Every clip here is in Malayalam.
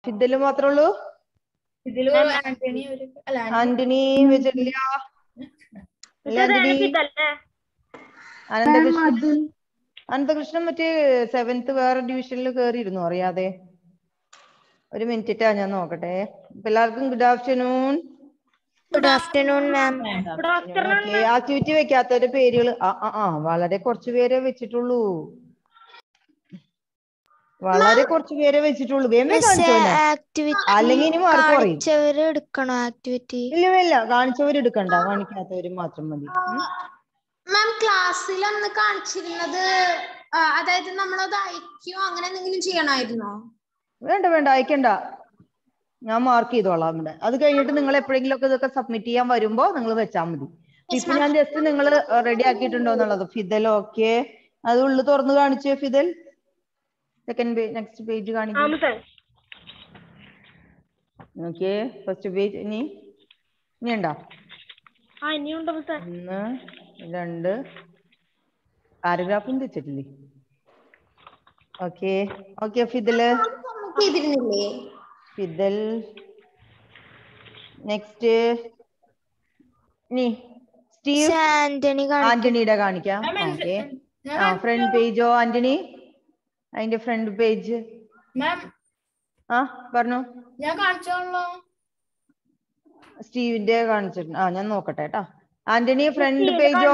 ഫിദല് മാത്രമേ ഉള്ളൂ ഇതില് ആന്റണി ഒരു അല്ല ആന്റണി വിജയ അല്ല ആന്റണി അനന്തകൃഷ്ണൻ അനന്തകൃഷ്ണൻ മറ്റേ സെവൻത്ത് വേറെ ഡിവിഷനിൽ കയറിയിരുന്നു അറിയാതെ ഒരു മിനിറ്റാ ഞാൻ നോക്കട്ടെ ഇപ്പൊ എല്ലാവർക്കും good afternoon good afternoon ma'am okay activity വെക്കാത്തവരുടെ പേരുകൾ ആ ആ ആ വളരെ കുറച്ച് പേരെ വെച്ചിട്ടുള്ളൂ വളരെ കുറച്ച് പേരെ വെച്ചിട്ടുള്ളൂ വേമേ കാണിച്ചോ എന്നെ. ആക്ടിവിറ്റി അല്ലെങ്കിൽ ഇനി മാർക്ക് കുറയും കാണിച്ചവര് എടുക്കണോ ആക്ടിവിറ്റി ഇല്ല ഇല്ല കാണിച്ചവർ എടുക്കണ്ട കാണിക്കാത്തവര് മാത്രം മതി ഉം. മാം ക്ലാസ്സിൽ അന്ന് കാണിച്ചിരുന്നത് ആ, അതായത് നമ്മളത് അയക്കുകയോ അങ്ങനെ എന്തെങ്കിലും ചെയ്യണമായിരുന്നോ വേണ്ട വേണ്ട അയക്കണ്ട ഞാൻ മാർക്ക് ചെയ്തോളാം ഇവിടെ അത് കഴിഞ്ഞിട്ട് നിങ്ങൾ എപ്പോഴെങ്കിലും ഒക്കെ ഇതൊക്കെ സബ്മിറ്റ് ചെയ്യാൻ വരുമ്പോ നിങ്ങൾ വെച്ചാൽ മതി ഇപ്പൊ ഞാൻ ജസ്റ്റ് നിങ്ങൾ റെഡി ആക്കിയിട്ടുണ്ടോ എന്നുള്ളത് ഫിദൽ ഓക്കെ അത് ഉള്ളു തുറന്ന് കാണിച്ചേ Fidal second page next page കാണിക്കും ഓക്കെ ഫസ്റ്റ് പേജ് ഇനി ഇനി ഉണ്ടോ ഒന്ന് രണ്ട് പാരഗ്രാഫും തെച്ചിട്ടില്ലേ ഓക്കെ ഓക്കെ ഫിദല് ചെയ്തിരുന്നില്ലേ ഫിദൽ നെക്സ്റ്റ് ഇനി സ്റ്റീവ് ആന്റണി കാണിക്കും ആന്റണിയുടെ കാണിക്കാം ഓക്കെ ആ ഫ്രണ്ട് പേജോ ആന്റണി അതിന്റെ ഫ്രണ്ട് പേജ് മാം ആ പറഞ്ഞു ഞാൻ കാണിച്ചോളൂ സ്റ്റീവിന്റെ കാണിച്ചിട്ടുണ്ട് ആ ഞാൻ നോക്കട്ടെ കേട്ടാ ആന്റണി ഫ്രണ്ട് പേജോ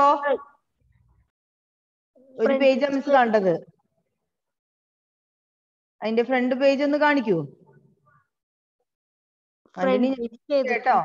ഒരു പേജ് മിസ് കണ്ടത് അതിന്റെ ഫ്രണ്ട് പേജ് ഒന്ന് കാണിക്കൂ ആന്റണി കേട്ടോ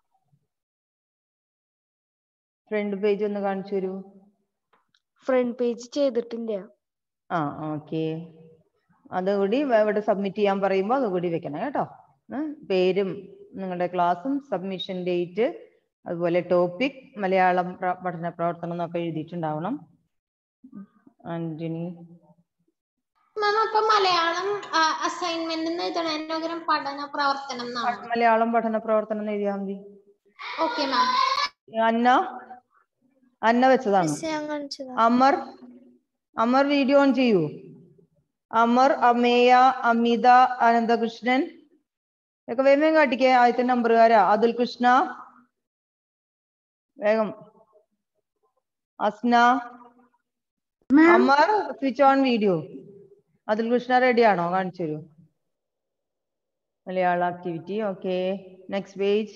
ഫ്രണ്ട് പേജ് ഒന്ന് കാണിച്ചു തരൂ ഫ്രണ്ട് പേജ് ചെയ്തിട്ടില്ല ആ ഓക്കെ അതുകൂടി വ- ഇവിടെ സബ്മിറ്റ് ചെയ്യാൻ പറയുമ്പോൾ അതുകൂടി വെക്കണം കേട്ടോ ഉം. പേരും നിങ്ങളുടെ ക്ലാസ്സും സബ്മിഷൻ ഡേറ്റ് അതുപോലെ ടോപ്പിക് മലയാളം പ്ര- പഠന പ്രവർത്തനം എന്നൊക്കെ എഴുതിയിട്ടുണ്ടാവണം ആന്റണി മാം അപ്പൊ മലയാളം അസൈൻമെന്റ് എഴുതണതിന് പകരം പഠന പ്രവർത്തനം എന്നാണ് മലയാളം പഠന പ്രവർത്തനം എന്ന് എഴുതിയാൽ മതി ഓക്കെ മാം അന്ന അന്ന വെച്ചതാണ് മിസ് ഞാൻ കാണിച്ചതാ അമർ അമർ വീഡിയോ ഓൺ ചെയ്യൂ അമർ അമേയ അമിത അനന്തകൃഷ്ണൻ ഒക്കെ വേഗം വേഗം കാട്ടിക്കേ ആദ്യത്തെ നമ്പറുകാരാ അതുൽ കൃഷ്ണ വേഗം Asna Amar switch on video Athul Krishna ready ആണോ കാണിച്ചു തരൂ മലയാള activity okay next page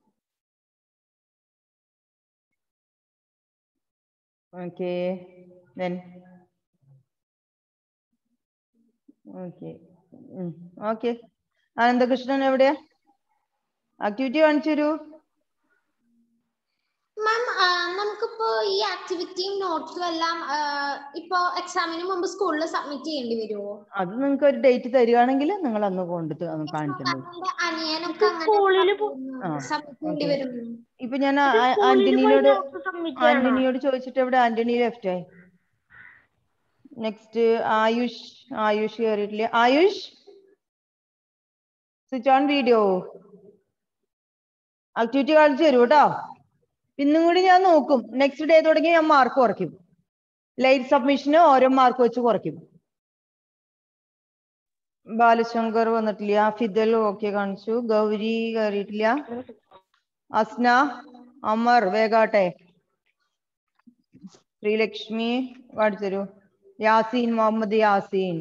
okay then okay okay Ananthakrishnan എവിടെയാ ആക്ടിവിറ്റി കാണിച്ചു തരൂ മാം നമുക്കിപ്പോ ഈ ആക്ടിവിറ്റിയും നോട്ട്സും എല്ലാം ആ, ഇപ്പോ എക്സാമിന് മുമ്പ് സ്കൂളിൽ സബ്മിറ്റ് ചെയ്യേണ്ടി വരുമോ അത് നിങ്ങൾക്ക് ഒരു ഡേറ്റ് തരികയാണെങ്കിൽ നിങ്ങൾ അന്ന് കൊണ്ടിട്ട് അന്ന് കാണിക്കേണ്ടത് എന്റെ അനിയനൊക്കെ ആ, സബ്മിറ്റ് ചെയ്യേണ്ടി okay. വരും ഇപ്പൊ ഞാൻ ആ- ആ- ആന്റണിയോട് ആന്റണിയോട് ചോദിച്ചിട്ട് എവിടെ ആന്റണി ലെഫ്റ്റ് ആയി നെക്സ്റ്റ് ആയുഷ് ആയുഷ് കയറിയിട്ടില്ല Ayush switch on video activity കാണിച്ചു തരൂ കേട്ടോ ഇന്നും കൂടി ഞാൻ നോക്കും നെക്സ്റ്റ് ഡേ തുടങ്ങി ഞാൻ മാർക്ക് കുറയ്ക്കും ലൈറ്റ് സബ്മിഷന് ഓരോ മാർക്ക് വെച്ച് കുറയ്ക്കും ബാലശങ്കർ വന്നിട്ടില്ല ഫിദൽ ഓക്കെ കാണിച്ചു ഗൗരി കയറിയിട്ടില്ല അസ്ന അമർ വേഗാട്ടെ ശ്രീലക്ഷ്മി കാണിച്ചു തരൂ യാസീൻ മുഹമ്മദ് യാസീൻ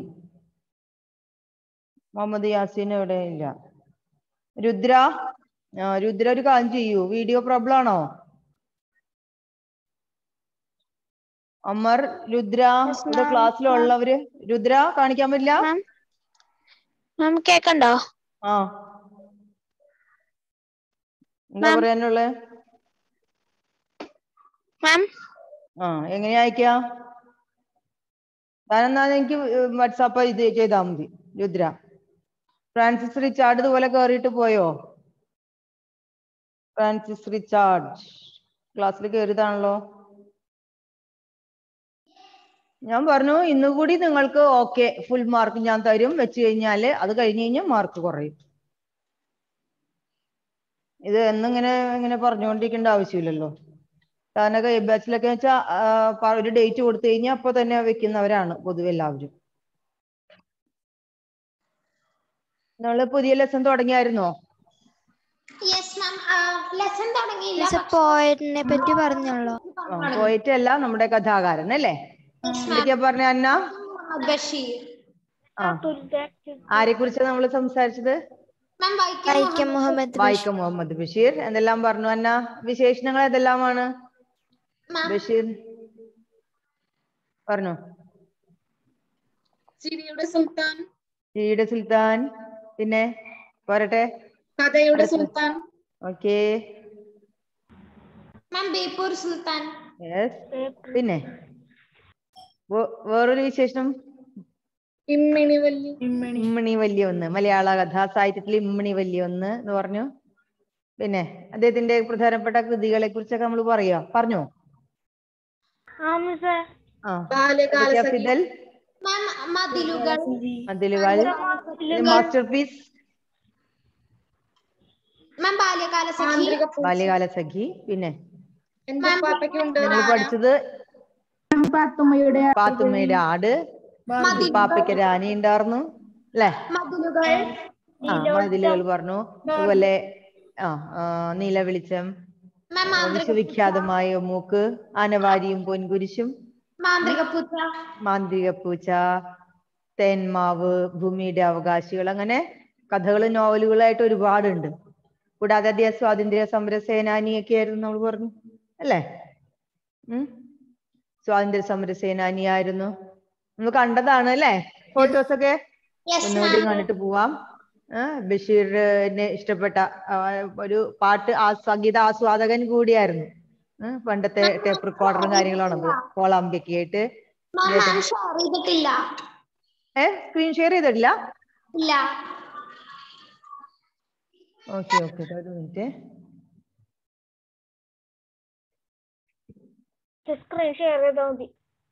മുഹമ്മദ് യാസീൻ എവിടെ ഇല്ല രുദ്ര ആ രുദ്ര ഒരു കാര്യം ചെയ്യൂ വീഡിയോ പ്രോബ്ലം ആണോ അമർ രുദ്ര ഇവിടെ ക്ലാസ്സിലുള്ളവര് രുദ്ര കാണിക്കാൻ പറ്റില്ല മാം മാം കേക്കണ്ടോ ആ എന്താ Ma'am. പറയാനുള്ളേ മാം ആ എങ്ങനെയാ അയക്കാ താനെന്നാ എനിക്ക് വാട്സാപ്പ് ഇത് ചെയ്താ മതി രുദ്ര ഫ്രാൻസിസ് റിച്ചാർഡ് ഇതുപോലെ കേറിയിട്ട് പോയോ ഫ്രാൻസിസ് റിച്ചാർഡ് ക്ലാസ്സിൽ കയറിയതാണല്ലോ ഞാൻ പറഞ്ഞു ഇന്ന് കൂടി നിങ്ങൾക്ക് ഓക്കെ ഫുൾ മാർക്ക് ഞാൻ തരും വെച്ച് കഴിഞ്ഞാല് അത് കഴിഞ്ഞ് കഴിഞ്ഞാൽ മാർക്ക് കുറയും ഇത് എന്നിങ്ങനെ ഇങ്ങനെ പറഞ്ഞുകൊണ്ടിരിക്കേണ്ട ആവശ്യമില്ലല്ലോ താനൊക്കെ എ ബാച്ചിലൊക്കെ വെച്ചാൽ ഒരു ഡേറ്റ് കൊടുത്തു കഴിഞ്ഞാൽ അപ്പൊ തന്നെ വെക്കുന്നവരാണ് പൊതുവെ എല്ലാവരും നമ്മള് പുതിയ ലെസൺ തുടങ്ങിയായിരുന്നോ യെസ് മാം ലെസൺ തുടങ്ങിയില്ല മിസ് പോയതിനെ പറ്റി പറഞ്ഞോളൂ പോയിട്ട് അല്ല നമ്മുടെ കഥാകാരൻ അല്ലേ എന്തൊക്കെയാ പറഞ്ഞ അന്ന മുഹമ്മദ് ബഷീർ ആ ആരെ കുറിച്ചാണ് നമ്മൾ സംസാരിച്ചത് മാം വൈക്കം വൈക്കം മുഹമ്മദ് വൈക്കം മുഹമ്മദ് ബഷീർ എന്തെല്ലാം പറഞ്ഞു അന്ന വിശേഷണങ്ങൾ ഏതെല്ലാമാണ് മാം ബഷീർ പറഞ്ഞു ചിരിയുടെ സുൽത്താൻ ഈയുടെ സുൽത്താൻ പിന്നെ പോരട്ടെ കഥയുടെ Sultan okay ma'am Beypore Sultan yes പിന്നെ വേ- വേറൊരു വിശേഷണം ഇമ്മിണി വല്ലി ഇമ്മണി വലിയ ഒന്ന് മലയാള കഥാ സാഹിത്യത്തിൽ ഇമ്മണി വലിയ ഒന്ന് എന്ന് പറഞ്ഞു പിന്നെ അദ്ദേഹത്തിന്റെ പ്രധാനപ്പെട്ട കൃതികളെ കുറിച്ചൊക്കെ നമ്മൾ പറയാ പറഞ്ഞോ ആ ബാല്യകാല എന്തൊക്കെയാ സഖി ഫിദൽ മാം മതിലുകൾ മതിലുകൾ മാസ്റ്റർ പീസ് മാം ബാല്യകാല സഖി മാന്ത്രിക പൂച്ച ബാല്യകാല സഖി പിന്നെ എന്റെ പാപ്പയ്ക്കുണ്ട് നമ്മൾ പഠിച്ചത് പാത്തുമ്മയുടെ ആട് പാപ്പയ്ക്ക് രാനി ഉണ്ടായിരുന്നു അല്ലേ മതിലുകൾ ആ മതിലുകൾ പറഞ്ഞു അതുപോലെ ആ ആ, നീല വെളിച്ചം മാം മാന്ത്രിക വിശ്വവിഖ്യാതമായ മൂക്ക് ആനവാരിയും പൊൻകുരിശും മാന്ത്രിക പൂച്ച മാന്ത്രിക പൂച്ച തേന്മാവ് ഭൂമിയുടെ അവകാശികൾ അങ്ങനെ കഥകൾ നോവലുകളായിട്ട് ഒരുപാടുണ്ട് കൂടാതെ അദ്ദേഹം സ്വാതന്ത്ര്യ സമര സേനാനിയൊക്കെ ആയിരുന്നു നമ്മൾ പറഞ്ഞു അല്ലേ ഉം സ്വാതന്ത്ര്യ സമര സേനാനിയായിരുന്നു നമ്മൾ കണ്ടതാണ് അല്ലേ ഫോട്ടോസ് ഒക്കെ യെസ് ഒന്നുകൂടി കണ്ടിട്ട് പോവാം ആ, ബഷീറിനെ ഇഷ്ടപ്പെട്ട ആ, ഒരു പാട്ട് ആ സംഗീത ആസ്വാദകൻ കൂടിയായിരുന്നു ഉം, പണ്ടത്തെ ടേപ്പ് റെക്കോർഡറും കാര്യങ്ങളാണത് കോളാമ്പിയൊക്കെ ആയിട്ട് മാം മാം ഷെയർ ചെയ്തിട്ടില്ല ഏ സ്ക്രീൻ ഷെയർ ചെയ്തിട്ടില്ല ഇല്ല ഓക്കെ ഓക്കെ ഒരു മിനിറ്റ് സ്ക്രീൻ ഷെയർ ചെയ്താൽ മതി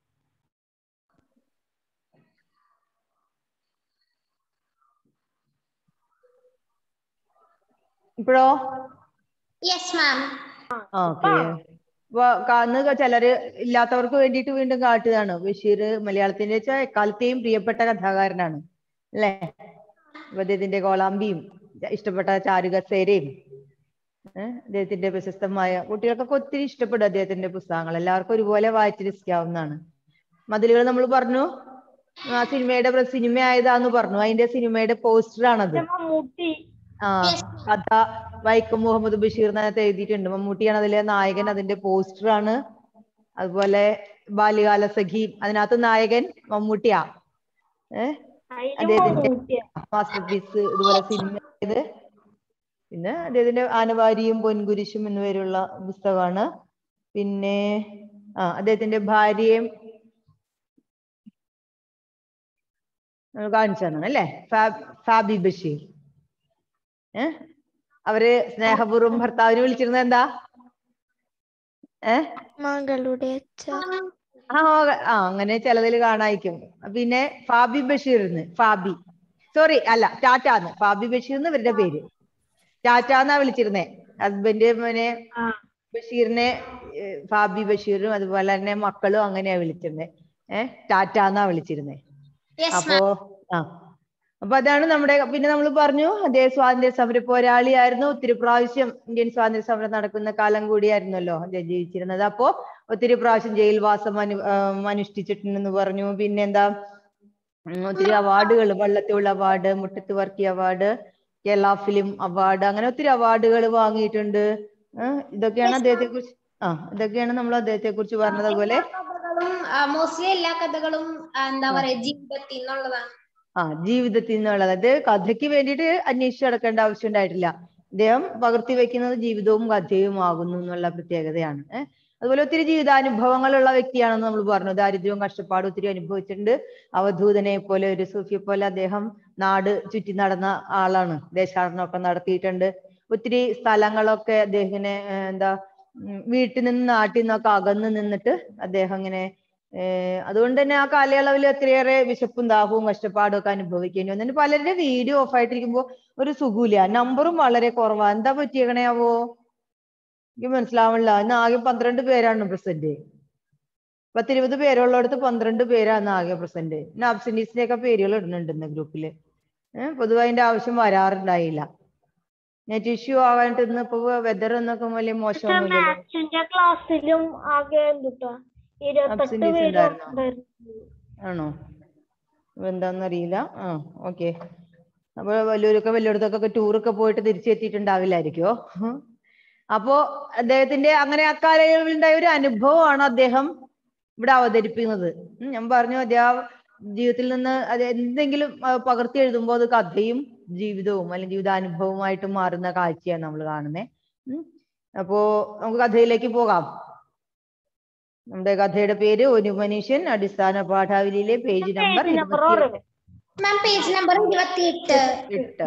ഇപ്പോഴോ യെസ് മാം ഓക്കെ അന്ന് ചിലര് ഇല്ലാത്തവർക്ക് വേണ്ടിയിട്ട് വീണ്ടും കാട്ടുകയാണ് ബഷീർ മലയാളത്തിന്റെ വെച്ചാൽ എക്കാലത്തെയും പ്രിയപ്പെട്ട കഥാകാരനാണ് അല്ലേ അപ്പൊ അദ്ദേഹത്തിന്റെ കോളാമ്പിയും ഇഷ്ടപ്പെട്ട ചാരുകസേരയും ഏഹ് അദ്ദേഹത്തിന്റെ പ്രശസ്തമായ കുട്ടികൾക്കൊക്കെ ഒത്തിരി ഇഷ്ടപ്പെടും അദ്ദേഹത്തിന്റെ പുസ്തകങ്ങൾ എല്ലാവർക്കും ഒരുപോലെ വായിച്ച് രസിക്കാവുന്നതാണ് മതിലുകൾ നമ്മൾ പറഞ്ഞു ആ സിനിമയുടെ പ്ര- സിനിമ ആയതാന്ന് പറഞ്ഞു അതിന്റെ സിനിമയുടെ പോസ്റ്റർ ആണത് ആ കഥ വൈക്കം മുഹമ്മദ് ബഷീർ എന്നകത്ത് എഴുതിയിട്ടുണ്ട് മമ്മൂട്ടിയാണ് അതിലെ നായകൻ അതിന്റെ പോസ്റ്റർ ആണ് അതുപോലെ ബാല്യകാല സഖി അതിനകത്ത് നായകൻ മമ്മൂട്ടിയാ ഏഹ് അദ്ദേഹത്തിന്റെ മാസ്റ്റർ പീസ് ഇതുപോലെ സിനിമ ഇത് പിന്നെ അദ്ദേഹത്തിന്റെ ആനവാരിയും പൊൻകുരിശും എന്നുപേരുള്ള പുസ്തകമാണ് പിന്നെ ആ അദ്ദേഹത്തിന്റെ ഭാര്യയും നമ്മൾ കാണിച്ചു തന്നാണ് അല്ലേ ഫാബ് ഫാബി ബഷീർ ഏ അവര് സ്നേഹപൂർവ്വം ഭർത്താവിനെ വിളിച്ചിരുന്നത് എന്താ ഏ മകളുടെ അച്ഛൻ ആ ഓ- ആ അങ്ങനെ ചിലതിൽ കാണായിരിക്കും പിന്നെ ഫാബി ബഷീർന്ന് ഫാബി സോറി അല്ല ടാറ്റാന്ന് ഫാബി ബഷീർന്ന് ഇവരുടെ പേര് ടാറ്റാന്നാ വിളിച്ചിരുന്നേ ഹസ്ബൻഡ് പിന്നെ ബഷീറിനെ ഏ, ഫാബി ബഷീറും അതുപോലെ തന്നെ മക്കളും അങ്ങനെയാ വിളിച്ചിരുന്നേ ഏഹ് ടാറ്റാന്നാ വിളിച്ചിരുന്നേ യെസ് അപ്പോ ആ അപ്പൊ അതാണ് നമ്മുടെ പിന്നെ നമ്മൾ പറഞ്ഞു അദ്ദേഹം സ്വാതന്ത്ര്യ സമര പോരാളിയായിരുന്നു ഒത്തിരി പ്രാവശ്യം ഇന്ത്യൻ സ്വാതന്ത്ര്യ സമരം നടക്കുന്ന കാലം കൂടിയായിരുന്നല്ലോ അദ്ദേഹം ജീവിച്ചിരുന്നത് അപ്പോ ഒത്തിരി പ്രാവശ്യം ജയിൽവാസം അനു ആം, അനുഷ്ഠിച്ചിട്ടുണ്ടെന്ന് പറഞ്ഞു പിന്നെന്താ ഉം, ഒത്തിരി അവാർഡുകൾ Vallathol award Muttathu Varkey award Kerala film award അങ്ങനെ ഒത്തിരി അവാർഡുകൾ വാങ്ങിയിട്ടുണ്ട് ഏഹ് ഇതൊക്കെയാണ് അദ്ദേഹത്തെ കുറിച്ച് ആ ഇതൊക്കെയാണ് നമ്മൾ അദ്ദേഹത്തെ കുറിച്ച് പറഞ്ഞത് അതുപോലെ കഥകളും മോസ്റ്റ്ലി എല്ലാ കഥകളും ആ, എന്താ പറയാ ജീവിതത്തിൽ നിന്നുള്ളതാണ് ആ ജീവിതത്തിൽ നിന്നുള്ളത് അത് കഥയ്ക്ക് വേണ്ടിയിട്ട് അന്വേഷിച്ച് നടക്കേണ്ട ആവശ്യം ഉണ്ടായിട്ടില്ല അദ്ദേഹം പകർത്തി വെക്കുന്നത് ജീവിതവും കഥയും ആകുന്നു എന്നുള്ള പ്രത്യേകതയാണ് ഏഹ് അതുപോലെ ഒത്തിരി ജീവിതാനുഭവങ്ങളുള്ള വ്യക്തിയാണെന്ന് നമ്മൾ പറഞ്ഞു ദാരിദ്ര്യവും കഷ്ടപ്പാടും ഒത്തിരി അനുഭവിച്ചിട്ടുണ്ട് അവധൂതനെ പോലെ ഒരു സൂഫിയെ പോലെ അദ്ദേഹം നാട് ചുറ്റി നടന്ന ആളാണ് ദേശാടനമൊക്കെ നടത്തിയിട്ടുണ്ട് ഒത്തിരി സ്ഥലങ്ങളൊക്കെ അദ്ദേഹത്തിന് ഏഹ് എന്താ ഉം വീട്ടിൽ നിന്ന് നാട്ടിൽ നിന്നൊക്കെ അകന്ന് നിന്നിട്ട് അദ്ദേഹം ഇങ്ങനെ ഏഹ് അതുകൊണ്ട് തന്നെ ആ കാലയളവിൽ ഒത്തിരിയേറെ വിശപ്പും ദാഹവും കഷ്ടപ്പാടും ഒക്കെ അനുഭവിക്കേണ്ടി വന്നു എന്നിട്ട് പലരുടെ വീഡിയോ ഓഫ് ആയിട്ടിരിക്കുമ്പോ ഒരു സുഖമില്ല നമ്പറും വളരെ കുറവാ എന്താ പറ്റിയേക്കണേവോ എനിക്ക് മനസ്സിലാവണില്ല ഇന്ന് ആകെ പന്ത്രണ്ട് പേരാണ് പ്രസന്റ് പത്തിരുപത് പേരുള്ളിടത്ത് പന്ത്രണ്ട് പേരാണ് ആകെ പ്രസന്റ് പിന്നെ അബ്സെന്റീസിന്റെ ഒക്കെ പേരുകൾ ഇടുന്നുണ്ട് ഇന്ന് ഗ്രൂപ്പില് ഏഹ് പൊതുവെ അതിന്റെ ആവശ്യം വരാറുണ്ടായില്ല നെറ്റ് ഇഷ്യൂ ആകാനായിട്ട് ഇന്ന് ഇപ്പൊ വെതർ എന്നൊക്കെ വലിയ മോശമൊന്നുമില്ലല്ലോ മാത്സിന്റെ ക്ലാസ്സിലും ആകെ എന്തുട്ടാ ഇരുപത്തെട്ട് Absentees പേര് ഉണ്ടായിരുന്നോ? ഉണ്ടായിരുന്നു ആണോ അപ്പൊ എന്താന്നറിയില്ല ആ ഓക്കെ അപ്പൊ വലിയൊരുക്കെ വലിയടത്തൊക്കെ ടൂറൊക്കെ പോയിട്ട് തിരിച്ചെത്തിയിട്ടുണ്ടാവില്ലായിരിക്കോ ഉം. അപ്പോ അദ്ദേഹത്തിന്റെ അങ്ങനെ അക്കാലയളവിൽ ഉണ്ടായ ഒരു അനുഭവമാണ് അദ്ദേഹം ഇവിടെ അവതരിപ്പിക്കുന്നത് ഉം, ഞാൻ പറഞ്ഞു അദ്ദേഹം ജീവിതത്തിൽ നിന്ന് അത് എന്തെങ്കിലും ആ, പകർത്തി എഴുതുമ്പോൾ അത് കഥയും ജീവിതവും അല്ലെങ്കിൽ ജീവിതാനുഭവമായിട്ട് മാറുന്ന കാഴ്ചയാണ് നമ്മൾ കാണുന്നത് അപ്പോ നമുക്ക് കഥയിലേക്ക് പോകാം നമ്മുടെ കഥയുടെ പേര് ഒരു മനുഷ്യൻ അടിസ്ഥാന പാഠാവലിയിലെ പേജ് നമ്പർ ഇരുപത്തി മാം പേജ് നമ്പർ ഇരുപത്തിയെട്ട് എട്ട്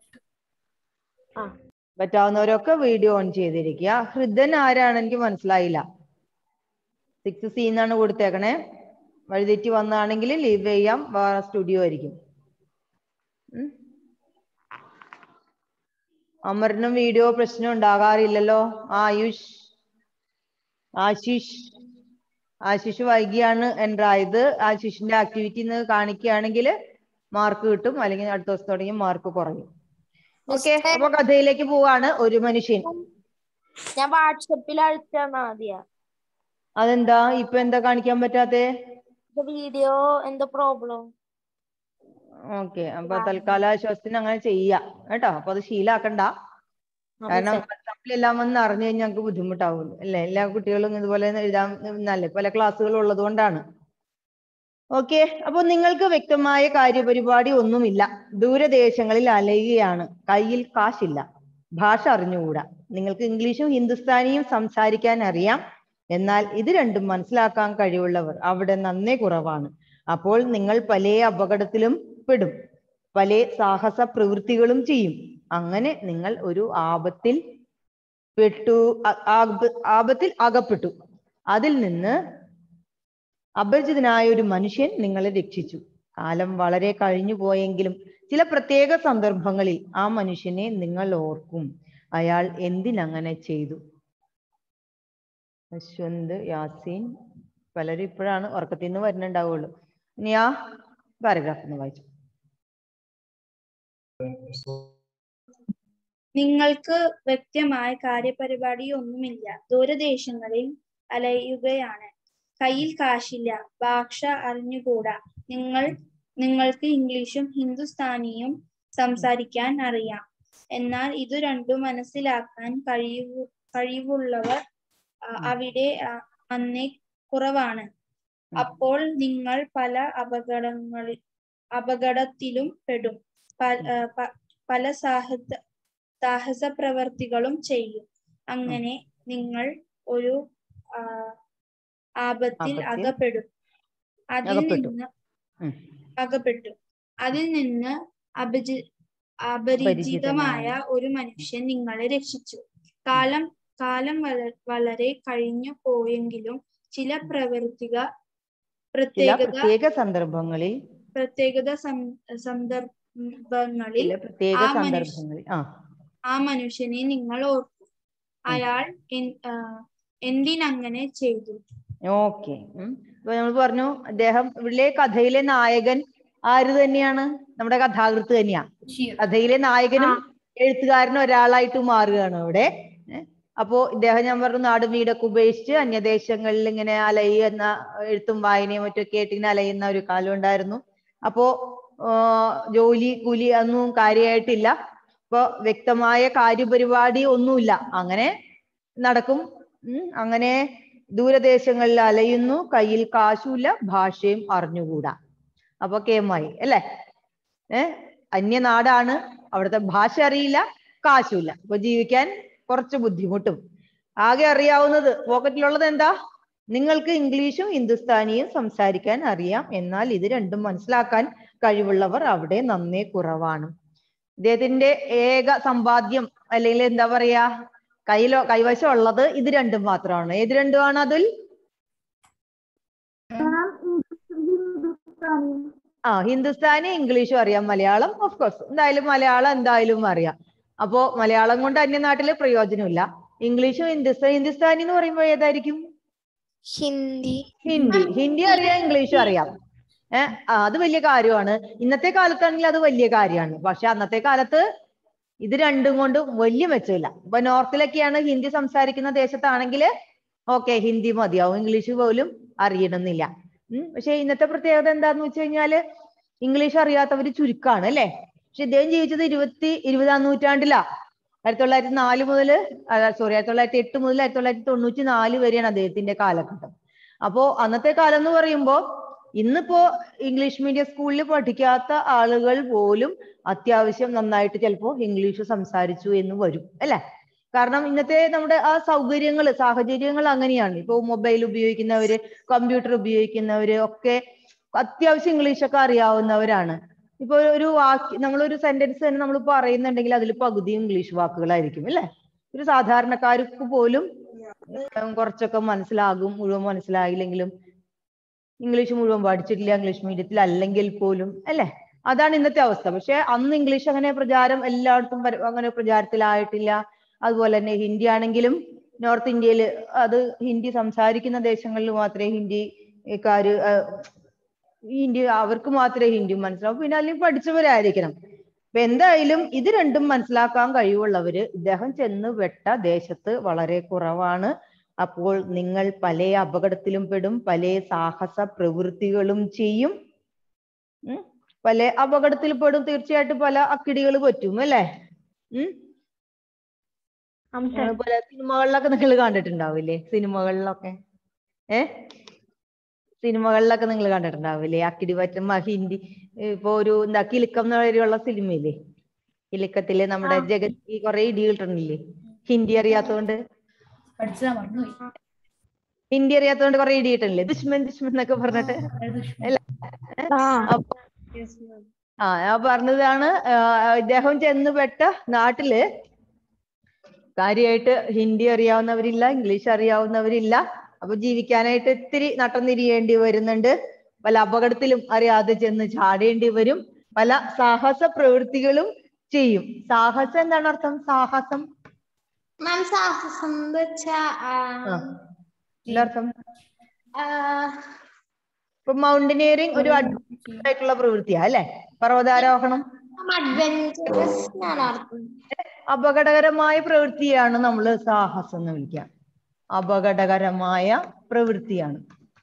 പറ്റാവുന്നവരൊക്കെ വീഡിയോ ഓൺ ചെയ്തിരിക്കുക ഹൃദൻ ആരാണ് എനിക്ക് മനസ്സിലായില്ല സിക്സ് സി എന്നാണ് കൊടുത്തേക്കണേ വഴിതെറ്റി വന്നാണെങ്കിൽ ലീവ് ചെയ്യാം വേറെ സ്റ്റുഡിയോ ആയിരിക്കും ഉം. അമറിനും വീഡിയോ പ്രശ്നം ഉണ്ടാകാറില്ലല്ലോ ആയുഷ് ആശിഷ് ആശിഷ് വൈകിയാണ് എൻ്റർ ആയത് ആശിഷിന്റെ ആക്ടിവിറ്റി ഇന്ന് കാണിക്കുകയാണെങ്കിൽ മാർക്ക് കിട്ടും അല്ലെങ്കിൽ അടുത്ത ദിവസം തുടങ്ങി മാർക്ക് കുറയും ഓക്കെ അപ്പൊ കഥയിലേക്ക് പോവാണ് ഒരു മനുഷ്യൻ ഞാൻ വാട്സപ്പിൽ അയച്ചാണ് ആദ്യ അതെന്താ ഇപ്പൊ എന്താ കാണിക്കാൻ പറ്റാത്തെ വീഡിയോ എന്തോ പ്രോബ്ലം ഓക്കെ അപ്പൊ തൽക്കാല ആശ്വാസത്തിന് അങ്ങനെ ചെയ്യാം കേട്ടോ അപ്പൊ അത് ശീലാക്കണ്ട കാരണം എല്ലാം വന്ന് അറിഞ്ഞു കഴിഞ്ഞാൽ ഞങ്ങൾക്ക് ബുദ്ധിമുട്ടാവും അല്ലേ എല്ലാ കുട്ടികളും ഇതുപോലെ എഴുതാൻ നല്ല പല ക്ലാസ്സുകൾ ഉള്ളത് കൊണ്ടാണ് ഓക്കെ അപ്പൊ നിങ്ങൾക്ക് വ്യക്തമായ കാര്യപരിപാടി ഒന്നുമില്ല ദൂരദേശങ്ങളിൽ അലയുകയാണ് കയ്യിൽ കാശില്ല ഭാഷ അറിഞ്ഞുകൂടാ നിങ്ങൾക്ക് ഇംഗ്ലീഷും ഹിന്ദുസ്ഥാനിയും സംസാരിക്കാൻ അറിയാം എന്നാൽ ഇത് രണ്ടും മനസ്സിലാക്കാൻ കഴിവുള്ളവർ അവിടെ നന്നേ കുറവാണ് അപ്പോൾ നിങ്ങൾ പല അപകടത്തിലും പെടും പല സാഹസ പ്രവൃത്തികളും ചെയ്യും അങ്ങനെ നിങ്ങൾ ഒരു ആപത്തിൽ പെട്ടു അ- ആപ- ആപത്തിൽ അകപ്പെട്ടു അതിൽ നിന്ന് അപരിചിതനായ ഒരു മനുഷ്യൻ നിങ്ങളെ രക്ഷിച്ചു കാലം വളരെ കഴിഞ്ഞു പോയെങ്കിലും ചില പ്രത്യേക സന്ദർഭങ്ങളിൽ ആ മനുഷ്യനെ നിങ്ങൾ ഓർക്കും അയാൾ എന്തിനങ്ങനെ ചെയ്തു അശ്വന്ത് യാസീൻ പലരും ഇപ്പോഴാണ് ഉറക്കത്തിൽ നിന്ന് വരുന്നുണ്ടാവുള്ളൂ ഇനി ആ പാരഗ്രാഫ് ഒന്ന് വായിച്ചു നിങ്ങൾക്ക് വ്യക്തമായ കാര്യപരിപാടിയൊന്നുമില്ല ദൂരദേശങ്ങളിൽ അലയുകയാണ് കയ്യിൽ കാശില്ല ഭാഷ അറിഞ്ഞുകൂടാ നിങ്ങൾ നിങ്ങൾക്ക് ഇംഗ്ലീഷും ഹിന്ദുസ്ഥാനിയും സംസാരിക്കാൻ അറിയാം എന്നാൽ ഇത് രണ്ടും മനസ്സിലാക്കാൻ കഴിവു കഴിവുള്ളവർ ആ, അവിടെ ആ, അന്നേ കുറവാണ് അപ്പോൾ നിങ്ങൾ പല അപകടങ്ങളിൽ അപകടത്തിലും പെടും പ- ആ, പ- പല സാഹസ സാഹസ പ്രവർത്തികളും ചെയ്യും അങ്ങനെ നിങ്ങൾ ഒരു ആ, ആപത്തിൽ ആപത്തിൽ അകപ്പെടും അതിൽ അകപ്പെട്ടു. നിന്ന് ഉം. അകപ്പെട്ടു അതിൽ നിന്ന് അപരി അപരിചിതമായ ഒരു മനുഷ്യൻ നിങ്ങളെ രക്ഷിച്ചു കാലം കാലം വള- വളരെ കഴിഞ്ഞു പോയെങ്കിലും ചില പ്രവർത്തിക ചില പ്രത്യേകത പ്രത്യേക സന്ദർഭങ്ങളിൽ പ്രത്യേകത സം- സന്ദർഭങ്ങളിൽ ചില പ്രത്യേക ആ മനുഷ്യ- സന്ദർഭങ്ങളിൽ ആ ആ മനുഷ്യനെ നിങ്ങൾ ഓർക്കും അയാൾ എൻ- ആ, എന്തിനങ്ങനെ ചെയ്തു ഓക്കെ അപ്പൊ നമ്മൾ പറഞ്ഞു അദ്ദേഹം ഇവിടെ കഥയിലെ നായകൻ ആര് തന്നെയാണ് നമ്മുടെ കഥാകൃത്ത് തന്നെയാ ബഷീർ കഥയിലെ നായകനും എഴുത്തുകാരനും ഒരാളായിട്ട് മാറുകയാണ് ഇവിടെ ഏ? അപ്പോ ഇദ്ദേഹം ഞാൻ പറഞ്ഞു നാടും വീടൊക്കെ ഉപേക്ഷിച്ച് അന്യദേശങ്ങളിൽ ഇങ്ങനെ അലയുന്ന എഴുത്തും വായനയും മറ്റൊക്കെ ആയിട്ട് ഇങ്ങനെ അലയുന്ന ഒരു കാലം ഉണ്ടായിരുന്നു അപ്പോ ആ, ജോലി കൂലി ഒന്നും കാര്യമായിട്ടില്ല ഇപ്പൊ വ്യക്തമായ കാര്യപരിപാടി ഒന്നുമില്ല അങ്ങനെ നടക്കും ഉം, അങ്ങനെ ദൂരദേശങ്ങളിൽ അലയുന്നു കയ്യിൽ കാശുമില്ല ഭാഷയും അറിഞ്ഞുകൂടാ അപ്പൊ കേമായി അല്ലേ ഏ അന്യനാടാണ് അവിടുത്തെ ഭാഷ അറിയില്ല കാശുമില്ല അപ്പൊ ജീവിക്കാൻ കുറച്ച് ബുദ്ധിമുട്ടും ആകെ അറിയാവുന്നത് പോക്കറ്റിലുള്ളത് എന്താ നിങ്ങൾക്ക് ഇംഗ്ലീഷും ഹിന്ദുസ്ഥാനിയും സംസാരിക്കാൻ അറിയാം എന്നാൽ ഇത് രണ്ടും മനസ്സിലാക്കാൻ കഴിവുള്ളവർ അവിടെ നന്നേ കുറവാണ് ഇദ്ദേഹത്തിന്റെ ഏക സമ്പാദ്യം അല്ലെങ്കിൽ എന്താ പറയാ കയ്യിലോ കൈവശം ഉള്ളത് ഇത് രണ്ടും മാത്രമാണ് ഏത് രണ്ടുമാണ് അതിൽ ആ ഹിന്ദുസ്ഥാനി ഇംഗ്ലീഷും അറിയാം മലയാളം ഓഫ് കോഴ്സ് എന്തായാലും മലയാളം എന്തായാലും അറിയാം അപ്പോ മലയാളം കൊണ്ട് അന്യനാട്ടില് പ്രയോജനമില്ല ഇംഗ്ലീഷും ഹിന്ദുസ്ഥാനി ഹിന്ദുസ്ഥാനി എന്ന് പറയുമ്പോൾ ഏതായിരിക്കും ഹിന്ദി ഹിന്ദി ഹിന്ദി അറിയാം ഇംഗ്ലീഷും അറിയാം ഏഹ് അത് വലിയ കാര്യമാണ് ഇന്നത്തെ കാലത്താണെങ്കിൽ അത് വലിയ കാര്യമാണ് പക്ഷെ അന്നത്തെ കാലത്ത് ഇത് രണ്ടും കൊണ്ടും വലിയ മെച്ചമില്ല ഇപ്പൊ നോർത്തിലൊക്കെയാണ് ഹിന്ദി സംസാരിക്കുന്ന ദേശത്താണെങ്കിൽ ഓക്കെ ഹിന്ദി മതിയാവും ഇംഗ്ലീഷ് പോലും അറിയണമെന്നില്ല ഉം പക്ഷെ ഇന്നത്തെ പ്രത്യേകത എന്താന്ന് വെച്ച് കഴിഞ്ഞാല് ഇംഗ്ലീഷ് അറിയാത്തവര് ചുരുക്കാണ് അല്ലെ പക്ഷെ ഇദ്ദേഹം ജീവിച്ചത് ഇരുപത്തി ഇരുപതാം നൂറ്റാണ്ടിലാ ആയിരത്തി തൊള്ളായിരത്തി നാല് മുതൽ സോറി ആയിരത്തി തൊള്ളായിരത്തി എട്ട് മുതൽ ആയിരത്തി തൊള്ളായിരത്തി തൊണ്ണൂറ്റി നാല് വരെയാണ് അദ്ദേഹത്തിന്റെ കാലഘട്ടം അപ്പോ അന്നത്തെ കാലം എന്ന് പറയുമ്പോ ഇന്നിപ്പോ ഇംഗ്ലീഷ് മീഡിയം സ്കൂളിൽ പഠിക്കാത്ത ആളുകൾ പോലും അത്യാവശ്യം നന്നായിട്ട് ചിലപ്പോ ഇംഗ്ലീഷ് സംസാരിച്ചു എന്ന് വരും അല്ലെ കാരണം ഇന്നത്തെ നമ്മുടെ ആ സൗകര്യങ്ങൾ സാഹചര്യങ്ങൾ അങ്ങനെയാണ് ഇപ്പൊ മൊബൈൽ ഉപയോഗിക്കുന്നവര് കമ്പ്യൂട്ടർ ഉപയോഗിക്കുന്നവര് ഒക്കെ അത്യാവശ്യം ഇംഗ്ലീഷ് ഒക്കെ അറിയാവുന്നവരാണ് ഇപ്പൊ ഒരു വാക്ക് നമ്മളൊരു സെന്റൻസ് തന്നെ നമ്മൾ പറയുന്നുണ്ടെങ്കിൽ അതിൽ പകുതി ഇംഗ്ലീഷ് വാക്കുകളായിരിക്കും അല്ലെ ഒരു സാധാരണക്കാർക്ക് പോലും ഉം, കുറച്ചൊക്കെ മനസ്സിലാകും മുഴുവൻ മനസ്സിലായില്ലെങ്കിലും ഇംഗ്ലീഷ് മുഴുവൻ പഠിച്ചിട്ടില്ല ഇംഗ്ലീഷ് മീഡിയത്തിൽ അല്ലെങ്കിൽ പോലും അല്ലെ അതാണ് ഇന്നത്തെ അവസ്ഥ പക്ഷെ അന്ന് ഇംഗ്ലീഷ് അങ്ങനെ പ്രചാരം എല്ലായിടത്തും വര- അങ്ങനെ പ്രചാരത്തിലായിട്ടില്ല അതുപോലെ തന്നെ ഹിന്ദി ആണെങ്കിലും നോർത്ത് ഇന്ത്യയിൽ അത് ഹിന്ദി സംസാരിക്കുന്ന ദേശങ്ങളിൽ മാത്രമേ ഹിന്ദിക്കാര് ഹിന്ദി അവർക്ക് മാത്രമേ ഹിന്ദി മനസ്സിലാവൂ പിന്നെ അല്ലെങ്കിൽ പഠിച്ചവരായിരിക്കണം അപ്പൊ എന്തായാലും ഇത് രണ്ടും മനസ്സിലാക്കാൻ കഴിവുള്ളവര് ഇദ്ദേഹം ചെന്ന് വെട്ട ദേശത്ത് വളരെ കുറവാണ് അപ്പോൾ നിങ്ങൾ പല അപകടത്തിലും പെടും പല സാഹസ പ്രവൃത്തികളും ചെയ്യും ഉം പല അപകടത്തിൽ പെടും തീർച്ചയായിട്ടും പല അക്കിടികൾ പറ്റും അല്ലേ ഉം സംസാരം പല സിനിമകളിലൊക്കെ നിങ്ങൾ കണ്ടിട്ടുണ്ടാവില്ലേ സിനിമകളിലൊക്കെ ഏ സിനിമകളിലൊക്കെ നിങ്ങൾ കണ്ടിട്ടുണ്ടാവില്ലേ അക്കിടി പറ്റും മ- ഹിന്ദി ഇപ്പൊ ഒരു എന്താ കിലുക്കം എന്ന പേരുള്ള സിനിമയില്ലേ കിലുക്കത്തില് നമ്മുടെ ജഗതി കുറെ ഇടി കിട്ടണില്ലേ ഹിന്ദി അറിയാത്തോണ്ട് പഠിച്ചതാ മറന്നുപോയി ഹിന്ദി അറിയാത്തോണ്ട് കുറെ ഇടി കിട്ടണില്ലേ ദുഷ്മൻ ദുഷ്മൻ എന്നൊക്കെ പറഞ്ഞിട്ട് അല്ല അപ്പൊ ആ ഞാൻ പറഞ്ഞതാണ് ആ, ഇദ്ദേഹം ചെന്ന് പെട്ട നാട്ടില് കാര്യമായിട്ട് ഹിന്ദി അറിയാവുന്നവരില്ല ഇംഗ്ലീഷ് അറിയാവുന്നവരില്ല അപ്പൊ ജീവിക്കാനായിട്ട് ഇത്തിരി നട്ടം തിരിയേണ്ടി വരുന്നുണ്ട് പല അപകടത്തിലും അറിയാതെ ചെന്ന് ചാടേണ്ടി വരും പല സാഹസ പ്രവൃത്തികളും ചെയ്യും സാഹസം എന്താണ് അർത്ഥം സാഹസം മാം സാഹസം എന്ന് വെച്ചാ ആ, ആ. എന്താ അർത്ഥം ആ, ഇപ്പൊ മൗണ്ടനിയറിംഗ് ഒരു adventurous ആയിട്ടുള്ള പ്രവൃത്തിയാ അല്ലെ പർവ്വതാരോഹണം അഡ്വഞ്ചറസ് എന്നാണ് അർത്ഥം അപകടകരമായ പ്രവൃത്തിയാണ് നമ്മൾ സാഹസം എന്ന് വിളിക്കുക അപകടകരമായ പ്രവൃത്തിയാണ്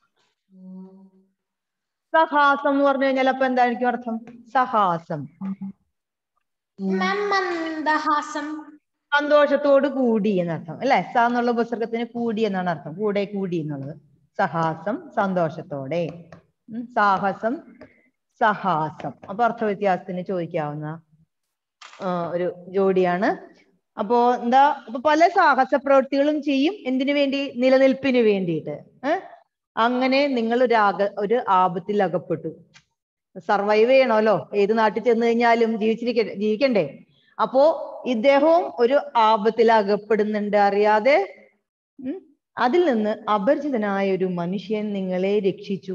സഹാസം എന്ന് പറഞ്ഞു കഴിഞ്ഞാൽ അപ്പൊ എന്തായിരിക്കും അർത്ഥം സഹാസം മാം മന്ദഹാസം സന്തോഷത്തോട് കൂടി എന്നർത്ഥം അല്ലെ സ എന്നുള്ള പുസ്തകത്തിന് കൂടി എന്നാണ് അർത്ഥം കൂടെ കൂടി എന്നുള്ളത് സഹാസം സന്തോഷത്തോടെ ഉം, സാഹസം സഹാസം അപ്പൊ അർത്ഥവ്യത്യാസത്തിന് ചോദിക്കാവുന്ന ആ, ഒരു ജോഡിയാണ് അപ്പോ എന്താ അപ്പൊ പല സാഹസ പ്രവൃത്തികളും ചെയ്യും എന്തിനു വേണ്ടി നിലനിൽപ്പിന് വേണ്ടിയിട്ട് ഏഹ് അങ്ങനെ നിങ്ങൾ ഒരു ആക ഒരു ആപത്തിൽ അകപ്പെട്ടു സർവൈവ് ചെയ്യണമല്ലോ ഏത് നാട്ടിൽ ചെന്ന് കഴിഞ്ഞാലും ജീവിച്ചിരിക്ക ജീവിക്കണ്ടേ അപ്പോ ഇദ്ദേഹവും ഒരു ആപത്തിൽ അകപ്പെടുന്നുണ്ട് അറിയാതെ ഉം, അതിൽ നിന്ന് അപരിചിതനായ ഒരു മനുഷ്യൻ നിങ്ങളെ രക്ഷിച്ചു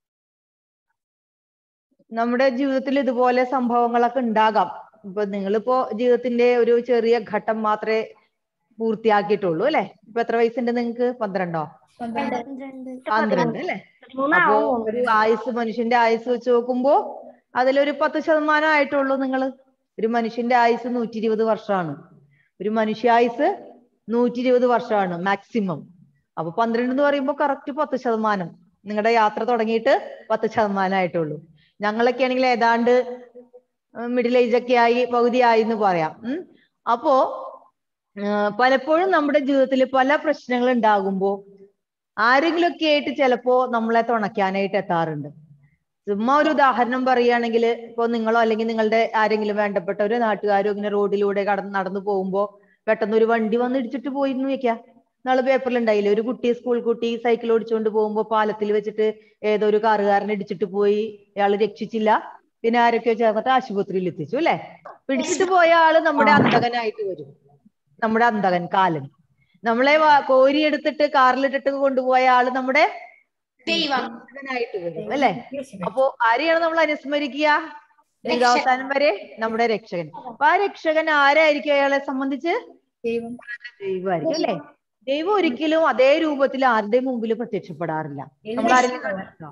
നമ്മുടെ ജീവിതത്തിൽ ഇതുപോലെ സംഭവങ്ങളൊക്കെ ഉണ്ടാകാം ഇപ്പൊ നിങ്ങളിപ്പോ ജീവിതത്തിന്റെ ഒരു ചെറിയ ഘട്ടം മാത്രമേ പൂർത്തിയാക്കിയിട്ടുള്ളൂ അല്ലെ ഇപ്പൊ എത്ര വയസ്സുണ്ട് നിങ്ങക്ക് പന്ത്രണ്ടോ പന്ത്രണ്ട് അല്ലെ അപ്പോ ഒരു ആയുസ് മനുഷ്യന്റെ ആയുസ് വെച്ച് നോക്കുമ്പോ അതിലൊരു പത്ത് ശതമാനം ആയിട്ടുള്ളൂ നിങ്ങൾ ഒരു മനുഷ്യന്റെ ആയുസ് നൂറ്റി ഇരുപത് വർഷമാണ് ഒരു മനുഷ്യായുസ് നൂറ്റി ഇരുപത് വർഷമാണ് മാക്സിമം അപ്പൊ പന്ത്രണ്ട് എന്ന് പറയുമ്പോൾ കറക്റ്റ് പത്ത് ശതമാനം നിങ്ങളുടെ യാത്ര തുടങ്ങിയിട്ട് പത്ത് ശതമാനം ആയിട്ടുള്ളൂ ഞങ്ങളൊക്കെ ആണെങ്കിൽ ഏതാണ്ട് മിഡിൽ ഏജ് ഒക്കെ ആയി പകുതിയായി എന്ന് പറയാം ഉം അപ്പോ ആ, പലപ്പോഴും നമ്മുടെ ജീവിതത്തിൽ പല പ്രശ്നങ്ങൾ ഉണ്ടാകുമ്പോ ആരെങ്കിലുമൊക്കെ ആയിട്ട് ചിലപ്പോ നമ്മളെ തുണയ്ക്കാനായിട്ട് എത്താറുണ്ട് ചുമ്മാ ഒരു ഉദാഹരണം പറയുകയാണെങ്കിൽ ഇപ്പൊ നിങ്ങളോ അല്ലെങ്കിൽ നിങ്ങളുടെ ആരെങ്കിലും വേണ്ടപ്പെട്ട ഒരു നാട്ടുകാരോ ഇങ്ങനെ റോഡിലൂടെ കടന്ന് നടന്നു പോകുമ്പോ പെട്ടെന്ന് ഒരു വണ്ടി വന്ന് ഇടിച്ചിട്ട് പോയി എന്ന് വെക്കാം നാളെ പേപ്പറിൽ ഉണ്ടായില്ലേ ഒരു കുട്ടി സ്കൂൾ കുട്ടി സൈക്കിൾ ഓടിച്ചുകൊണ്ട് പോകുമ്പോ പാലത്തിൽ വെച്ചിട്ട് ഏതോ ഒരു കാറുകാരനെ ഇടിച്ചിട്ട് പോയി അയാൾ രക്ഷിച്ചില്ല പിന്നെ ആരൊക്കെയോ ചേർന്നിട്ട് ആശുപത്രിയിൽ എത്തിച്ചു അല്ലെ പിടിച്ചിട്ട് പോയ ആള് നമ്മുടെ അന്തകനായിട്ട് വരും നമ്മുടെ അന്തകൻ കാലൻ നമ്മളെ വാ- കോരിയെടുത്തിട്ട് കാറിലിട്ടിട്ട് കൊണ്ടുപോയ ആള് നമ്മുടെ ദൈവം അന്തകനായിട്ട് വരും അല്ലെ അപ്പോ ആരെയാണ് നമ്മൾ അനുസ്മരിക്കുക ജീവിതാവസാനം വരെ നമ്മുടെ രക്ഷകൻ അപ്പൊ ആ രക്ഷകൻ ആരായിരിക്കും അയാളെ സംബന്ധിച്ച് ദൈവം ദൈവമായിരിക്കും അല്ലെ ദൈവം ഒരിക്കലും അതേ രൂപത്തിൽ ആരുടെയും മുമ്പിൽ പ്രത്യക്ഷപ്പെടാറില്ല നമ്മൾ ആരെങ്കിലും കണ്ടിട്ടുണ്ടോ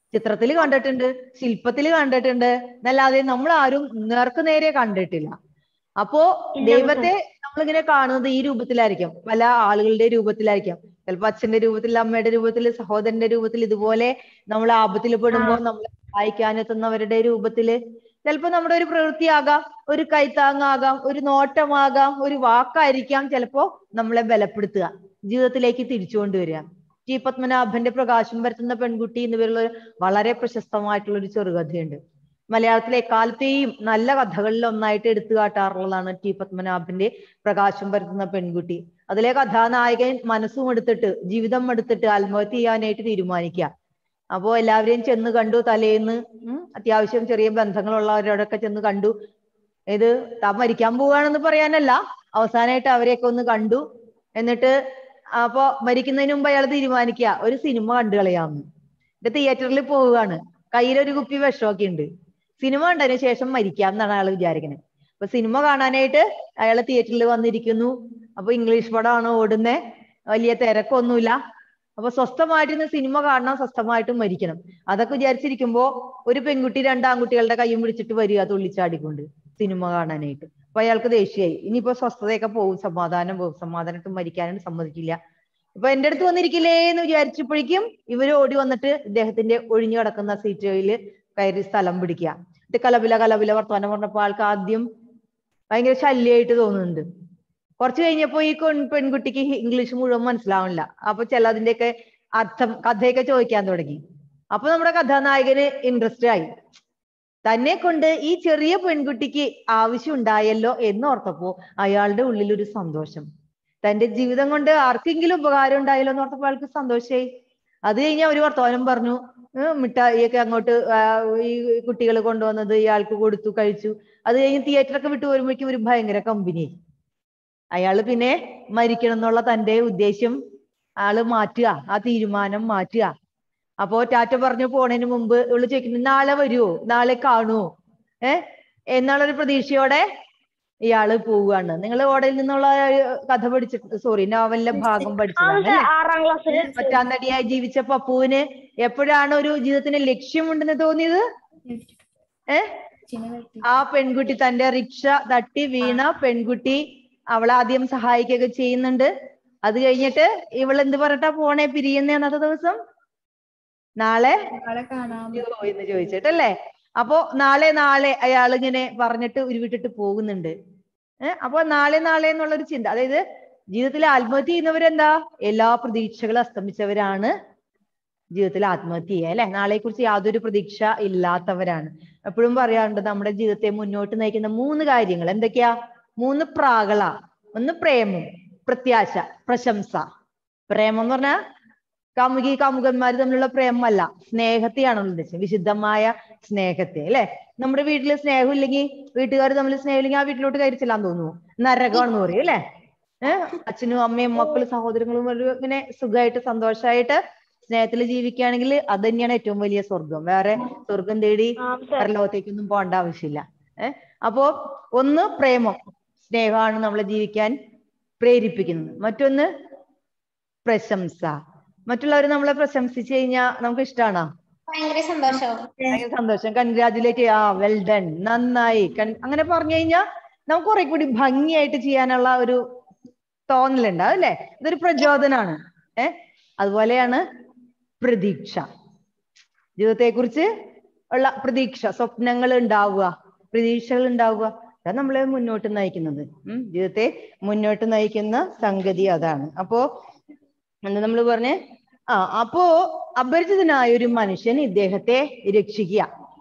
ചിത്രത്തിൽ കണ്ടിട്ടുണ്ട് ശില്പത്തിൽ കണ്ടിട്ടുണ്ട് എന്നല്ലാതെ നമ്മൾ ആരും നേർക്ക് നേരെ കണ്ടിട്ടില്ല അപ്പോ ദൈവത്തെ നമ്മളിങ്ങനെ കാണുന്നത് ഈ രൂപത്തിലായിരിക്കും പല ആളുകളുടെ രൂപത്തിലായിരിക്കും ചിലപ്പോ അച്ഛന്റെ രൂപത്തിൽ അമ്മയുടെ രൂപത്തിൽ സഹോദരന്റെ രൂപത്തിൽ ഇതുപോലെ നമ്മൾ ആപത്തിൽ പെടുമ്പോൾ നമ്മളെ സഹായിക്കാനെത്തുന്നവരുടെ രൂപത്തില് ചിലപ്പോ നമ്മുടെ ഒരു പ്രവൃത്തിയാകാം ഒരു കൈത്താങ്ങാകാം ഒരു നോട്ടമാകാം ഒരു വാക്കായിരിക്കാം ചിലപ്പോ നമ്മളെ ബലപ്പെടുത്തുക ജീവിതത്തിലേക്ക് തിരിച്ചു കൊണ്ടുവരിക ടി പത്മനാഭന്റെ പ്രകാശം പരത്തുന്ന പെൺകുട്ടി എന്നിവരുള്ള വളരെ പ്രശസ്തമായിട്ടുള്ള ഒരു ചെറുകഥയുണ്ട് മലയാളത്തിലെ എക്കാലത്തെയും നല്ല കഥകളിൽ ഒന്നായിട്ട് എടുത്തു കാട്ടാറുള്ളതാണ് ടി പത്മനാഭന്റെ പ്രകാശം പരത്തുന്ന പെൺകുട്ടി അതിലെ കഥാനായകൻ മനസ്സും എടുത്തിട്ട് ജീവിതം എടുത്തിട്ട് ആത്മഹത്യ ചെയ്യാനായിട്ട് തീരുമാനിക്കുക അപ്പോ എല്ലാവരെയും ചെന്ന് കണ്ടു തലേന്ന് ഉം അത്യാവശ്യം ചെറിയ ബന്ധങ്ങളുള്ളവരോടൊക്കെ ചെന്ന് കണ്ടു ഇത് താൻ മരിക്കാൻ പോവുകയാണെന്ന് പറയാനല്ല അവസാനമായിട്ട് അവരെയൊക്കെ ഒന്ന് കണ്ടു എന്നിട്ട് അപ്പൊ മരിക്കുന്നതിന് മുമ്പ് അയാൾ തീരുമാനിക്കുക ഒരു സിനിമ കണ്ടു കളയാമെന്ന് എന്നിട്ട് തിയേറ്ററിൽ പോവുകയാണ് കയ്യിലൊരു കുപ്പി വിഷമൊക്കെ ഉണ്ട് സിനിമ കണ്ടതിന് ശേഷം മരിക്കാം എന്നാണ് അയാൾ വിചാരിക്കുന്നത് അപ്പൊ സിനിമ കാണാനായിട്ട് അയാൾ തിയേറ്ററിൽ വന്നിരിക്കുന്നു അപ്പൊ ഇംഗ്ലീഷ് പടമാണ് ഓടുന്നേ വലിയ തിരക്കൊന്നുമില്ല അപ്പൊ സ്വസ്ഥമായിട്ടിരുന്ന് സിനിമ കാണണം സ്വസ്ഥമായിട്ട് മരിക്കണം അതൊക്കെ വിചാരിച്ചിരിക്കുമ്പോ ഒരു പെൺകുട്ടി രണ്ട് ആൺകുട്ടികളുടെ കൈയും പിടിച്ചിട്ട് വരിക തുള്ളിച്ചാടിക്കൊണ്ട് സിനിമ കാണാനായിട്ട് അപ്പൊ അയാൾക്ക് ദേഷ്യമായി ഇനിയിപ്പോ സ്വസ്ഥതയൊക്കെ പോകും സമാധാനം പോകും സമാധാനമായിട്ട് മരിക്കാനും സമ്മതിക്കില്ല അപ്പൊ എന്റെ അടുത്ത് വന്നിരിക്കില്ലേ എന്ന് വിചാരിച്ചപ്പോഴേക്കും ഇവര് ഓടി വന്നിട്ട് ഇദ്ദേഹത്തിന്റെ ഒഴിഞ്ഞു കിടക്കുന്ന സീറ്റുകളിൽ കയറി സ്ഥലം പിടിക്കുക എന്നിട്ട് കലപില കലപില വർത്തമാനം പറഞ്ഞപ്പോ ആൾക്ക് ആദ്യം ഭയങ്കര ശല്യമായിട്ട് തോന്നുന്നുണ്ട് കുറച്ച് കഴിഞ്ഞപ്പോ ഈ കൊൺ- പെൺകുട്ടിക്ക് ഹി- ഇംഗ്ലീഷ് മുഴുവൻ മനസ്സിലാവണില്ല അപ്പൊ ചിലതിന്റെയൊക്കെ അർത്ഥം കഥയൊക്കെ ചോദിക്കാൻ തുടങ്ങി അപ്പൊ നമ്മുടെ കഥാനായകന് ഇൻട്രസ്റ്റ് ആയി തന്നെ കൊണ്ട് ഈ ചെറിയ പെൺകുട്ടിക്ക് ആവശ്യം ഉണ്ടായല്ലോ എന്നോർത്തപ്പോ അയാളുടെ ഉള്ളിൽ ഒരു സന്തോഷം തന്റെ ജീവിതം കൊണ്ട് ആർക്കെങ്കിലും ഉപകാരം ഉണ്ടായല്ലോ എന്ന് ഓർത്തപ്പോ അയാൾക്ക് സന്തോഷായി അത് കഴിഞ്ഞ ഒരു വർത്തമാനം പറഞ്ഞു ഉം, മിഠായിയൊക്കെ അങ്ങോട്ട് ആ, ഈ കുട്ടികൾ കൊണ്ടുവന്നത് ഇയാൾക്ക് കൊടുത്തു കഴിച്ചു അത് കഴിഞ്ഞ് തിയേറ്ററൊക്കെ വിട്ടു വരുമ്പോഴേക്കും ഒരു ഭയങ്കര കമ്പനി അയാള് പിന്നെ മരിക്കണം എന്നുള്ള തന്റെ ഉദ്ദേശം ആള് മാറ്റുക ആ തീരുമാനം മാറ്റുക അപ്പോ ടാറ്റ പറഞ്ഞു പോണതിന് മുമ്പ് ഇവള് ചോദിക്കുന്നു നാളെ വരുവോ നാളെ കാണുവോ ഏ എന്നുള്ളൊരു പ്രതീക്ഷയോടെ ഇയാള് പോവുകയാണ് നിങ്ങൾ ഓടയിൽ നിന്നുള്ള ഒരു കഥ പഠിച്ചിട്ട് സോറി നോവലിലെ ഭാഗം പഠിച്ചതാണ് അല്ലേ ആറാം ക്ലാസ്സിൽ പറ്റാം തടിയായി ജീവിച്ച പപ്പുവിന് എപ്പോഴാണ് ഒരു ജീവിതത്തിന് ലക്ഷ്യമുണ്ടെന്ന് തോന്നിയത് ഏ ആ പെൺകുട്ടി തന്റെ റിക്ഷ തട്ടി വീണ പെൺകുട്ടി അവളെ ആദ്യം സഹായിക്കുകയൊക്കെ ചെയ്യുന്നുണ്ട് അത് കഴിഞ്ഞിട്ട് ഇവൾ എന്ത് പറഞ്ഞിട്ടാ പോണേ പിരിയുന്ന അന്നത്തെ ദിവസം നാളെ നാളെ കാണാം വരുവോ എന്ന് ചോദിച്ചിട്ടല്ലേ അപ്പോ നാളെ നാളെ അയാൾ ഇങ്ങനെ പറഞ്ഞിട്ട് ഉരുവിട്ടിട്ട് പോകുന്നുണ്ട് ഏഹ് അപ്പൊ നാളെ നാളെ എന്നുള്ള ഒരു ചിന്ത അതായത് ജീവിതത്തിൽ ആത്മഹത്യ ചെയ്യുന്നവരെന്താ എല്ലാ പ്രതീക്ഷകളും അസ്തമിച്ചവരാണ് ജീവിതത്തിൽ ആത്മഹത്യ ചെയ്യുക അല്ലെ നാളെ കുറിച്ച് യാതൊരു പ്രതീക്ഷ ഇല്ലാത്തവരാണ് എപ്പോഴും പറയാറുണ്ട് നമ്മുടെ ജീവിതത്തെ മുന്നോട്ട് നയിക്കുന്ന മൂന്ന് കാര്യങ്ങൾ എന്തൊക്കെയാ മൂന്ന് പ്രാകള ഒന്ന് പ്രേമം പ്രത്യാശ പ്രശംസ പ്രേമം എന്ന് പറഞ്ഞാൽ കാമുകി കാമുകന്മാർ തമ്മിലുള്ള പ്രേമമല്ല സ്നേഹത്തെയാണ് ഉദ്ദേശിച്ചത് വിശുദ്ധമായ സ്നേഹത്തെ അല്ലെ നമ്മുടെ വീട്ടിൽ സ്നേഹം ഇല്ലെങ്കിൽ വീട്ടുകാർ തമ്മിൽ സ്നേഹം ഇല്ലെങ്കിൽ ആ വീട്ടിലോട്ട് കയറി ചെല്ലാൻ തോന്നുന്നു നരകമാണെന്ന് പറയും അല്ലെ ഏഹ് അച്ഛനും അമ്മയും മക്കളും സഹോദരങ്ങളും ഒരു ഇങ്ങനെ സുഖമായിട്ട് സന്തോഷമായിട്ട് സ്നേഹത്തിൽ ജീവിക്കുകയാണെങ്കിൽ അത് തന്നെയാണ് ഏറ്റവും വലിയ സ്വർഗം വേറെ സ്വർഗം തേടി പരലോകത്തേക്കൊന്നും പോകേണ്ട ആവശ്യമില്ല ഏഹ് അപ്പോ ഒന്ന് പ്രേമം സ്നേഹമാണ് നമ്മളെ ജീവിക്കാൻ പ്രേരിപ്പിക്കുന്നത് മറ്റൊന്ന് പ്രശംസ മറ്റുള്ളവർ നമ്മളെ പ്രശംസിച്ചു കഴിഞ്ഞാൽ നമുക്ക് ഇഷ്ടമാണോ ഭയങ്കര സന്തോഷവും ഭയങ്കര സന്തോഷം കൺഗ്രാചുലേറ്റ് ആ വെൽ ഡൺ നന്നായി കൺ- അങ്ങനെ പറഞ്ഞു കഴിഞ്ഞാൽ നമുക്ക് കുറെ കൂടി ഭംഗിയായിട്ട് ചെയ്യാനുള്ള ഒരു തോന്നലുണ്ടാവും അല്ലെ ഇതൊരു പ്രചോദനാണ് ഏ അതുപോലെയാണ് പ്രതീക്ഷ ജീവിതത്തെ കുറിച്ച് ഉള്ള പ്രതീക്ഷ സ്വപ്നങ്ങൾ ഉണ്ടാവുക പ്രതീക്ഷകൾ ഉണ്ടാവുക അതാണ് നമ്മളെ മുന്നോട്ട് നയിക്കുന്നത് ഉം ജീവിതത്തെ മുന്നോട്ട് നയിക്കുന്ന സംഗതി അതാണ് അപ്പോ എന്താ നമ്മൾ പറഞ്ഞേ ആ അപ്പോ അപരിചിതനായ ഒരു മനുഷ്യൻ ഇദ്ദേഹത്തെ രക്ഷിക്കുക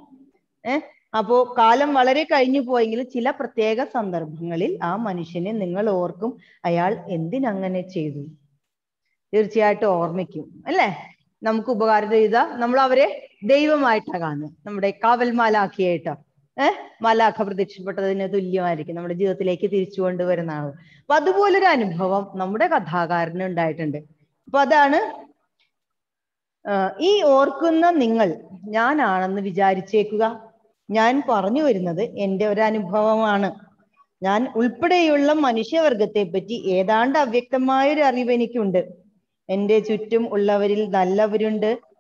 ഏ അപ്പോ കാലം വളരെ കഴിഞ്ഞു പോയെങ്കിൽ ചില പ്രത്യേക സന്ദർഭങ്ങളിൽ ആ മനുഷ്യനെ നിങ്ങൾ ഓർക്കും അയാൾ എന്തിനങ്ങനെ ചെയ്തു തീർച്ചയായിട്ടും ഓർമ്മിക്കും അല്ലേ നമുക്ക് ഉപകാരം ചെയ്ത നമ്മൾ അവരെ ദൈവമായിട്ടാ കാണുന്നത് നമ്മുടെ കാവൽ മാലാഖിയായിട്ടോ ഏഹ് മാലാഖ പ്രത്യക്ഷപ്പെട്ടതിന് തുല്യമായിരിക്കും നമ്മുടെ ജീവിതത്തിലേക്ക് തിരിച്ചു കൊണ്ടുവരുന്ന ആള് അപ്പൊ അതുപോലൊരു അനുഭവം നമ്മുടെ കഥാകാരന് ഉണ്ടായിട്ടുണ്ട് അപ്പൊ അതാണ് ആഹ് ഈ ഓർക്കുന്ന നിങ്ങൾ ഞാനാണെന്ന് വിചാരിച്ചേക്കുക ഞാൻ പറഞ്ഞു വരുന്നത് എൻ്റെ ഒരു അനുഭവമാണ് ഞാൻ ഉൾപ്പെടെയുള്ള മനുഷ്യവർഗത്തെ പറ്റി ഏതാണ്ട് അവ്യക്തമായ ഒരു അറിവ് എനിക്കുണ്ട് എൻ്റെ ചുറ്റും ഉള്ളവരിൽ നല്ലവരുണ്ട്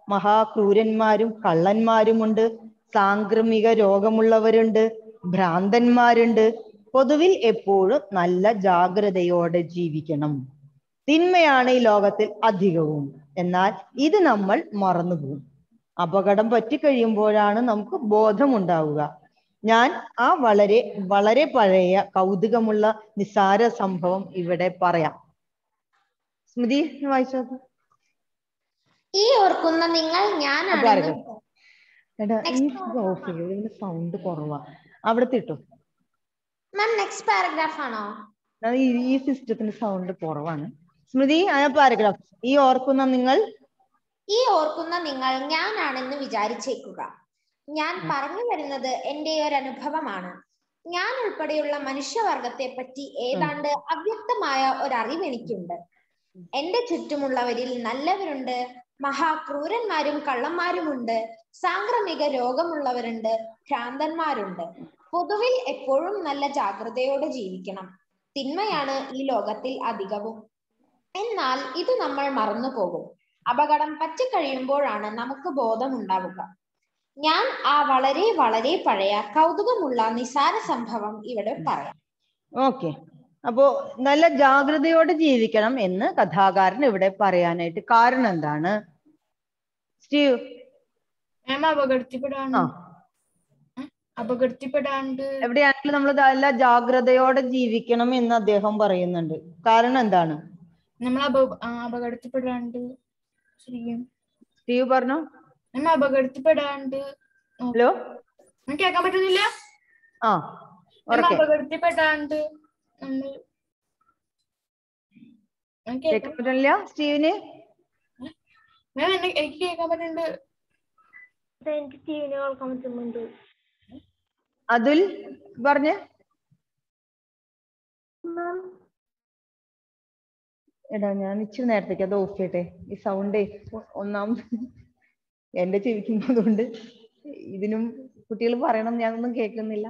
മഹാക്രൂരന്മാരും കള്ളന്മാരുമുണ്ട് സാംക്രമിക രോഗമുള്ളവരുണ്ട് ഭ്രാന്തന്മാരുണ്ട് പൊതുവിൽ എപ്പോഴും നല്ല ജാഗ്രതയോടെ ജീവിക്കണം തിന്മയാണ് ഈ ലോകത്തിൽ അധികവും എന്നാൽ ഇത് നമ്മൾ മറന്നുപോകും അപകടം പറ്റിക്കഴിയുമ്പോഴാണ് നമുക്ക് ബോധമുണ്ടാവുക ഞാൻ ആ വളരെ വളരെ പഴയ കൗതുകമുള്ള നിസാര സംഭവം ഇവിടെ പറയാം സ്മൃതി ഒന്ന് വായിച്ചോ അത്. ഈ ഓർക്കുന്ന നിങ്ങൾ ഞാനാണെന്ന് paragraph. എടാ ഈ ഓഫ് ചെയ്യൂ ഇതിന്റെ സൗണ്ട് കുറവാ അവിടത്തെ ഇട്ടു മാം നെക്സ്റ്റ് പാരഗ്രാഫ് ആണോ അത് ഈ ഈ സിസ്റ്റത്തിന്റെ സൗണ്ട് കുറവാണ് സ്മൃതി ആ പാരഗ്രാഫ് ഈ ഓർക്കുന്ന നിങ്ങൾ ഈ ഓർക്കുന്ന നിങ്ങൾ ഞാനാണെന്ന് വിചാരിച്ചേക്കുക ഞാൻ പറഞ്ഞു വരുന്നത് എന്റെ ഒരു അനുഭവമാണ് ഞാൻ ഉൾപ്പെടെയുള്ള മനുഷ്യവർഗത്തെ പറ്റി ഏതാണ്ട് അവ്യക്തമായ ഒരറിവ് എനിക്കുണ്ട് എന്റെ ചുറ്റുമുള്ളവരിൽ നല്ലവരുണ്ട് മഹാക്രൂരന്മാരും കള്ളന്മാരുമുണ്ട് സാംക്രമിക രോഗമുള്ളവരുണ്ട് ഭ്രാന്തന്മാരുണ്ട് പൊതുവിൽ എപ്പോഴും നല്ല ജാഗ്രതയോടെ ജീവിക്കണം തിന്മയാണ് ഈ ലോകത്തിൽ അധികവും എന്നാൽ ഇത് നമ്മൾ മറന്നു പോകും അപകടം പറ്റിക്കഴിയുമ്പോഴാണ് നമുക്ക് ബോധമുണ്ടാവുക ഞാൻ ആ വളരെ വളരെ പഴയ കൗതുകമുള്ള നിസാര സംഭവം ഇവിടെ പറയാം ഓക്കെ അപ്പോ നല്ല ജാഗ്രതയോടെ ജീവിക്കണം എന്ന് കഥാകാരൻ ഇവിടെ പറയാനായിട്ട് കാരണം എന്താണ് സ്റ്റീവ് മാം അപകടത്തിപ്പെടാണ്ട് ആ അപകടത്തിപ്പെടാണ്ട് എവിടെയാണെങ്കിലും നമ്മൾ നല്ല ജാഗ്രതയോടെ ജീവിക്കണം എന്ന് അദ്ദേഹം പറയുന്നുണ്ട് കാരണം എന്താണ് നമ്മൾ അപ ആ, അപകടത്തിപ്പെടാണ്ട് ശരിക്കും സ്റ്റീവ് പറഞ്ഞു നമ്മൾ അപകടത്തിപ്പെടാണ്ട് ഹലോ നമുക്ക് കേൾക്കാൻ പറ്റുന്നില്ല ആ നമ്മൾ ഉറക്കെ അപകടത്തിപ്പെടാണ്ട് നമ്മൾ ഞാൻ കേൾക്കാൻ കേൾക്കാൻ പറ്റില്ല സ്റ്റീവിന് മാം എന്നെ എനിക്ക് കേൾക്കാൻ പറ്റുന്നുണ്ട് എനിക്ക് ടീവിനെ കേൾക്കാൻ പറ്റുന്നുണ്ട് അതുൽ പറഞ്ഞ് എടാ ഞാൻ ഇച്ചിരി നേരത്തേക്ക് അത് ഓഫ് ചെയ്യട്ടെ ഈ സൗണ്ടേ ഒന്നാമത് എന്റെ ചെവിക്കും അതുകൊണ്ട് ഇതിനും കുട്ടികൾ പറയണം ഞാനൊന്നും കേൾക്കുന്നില്ല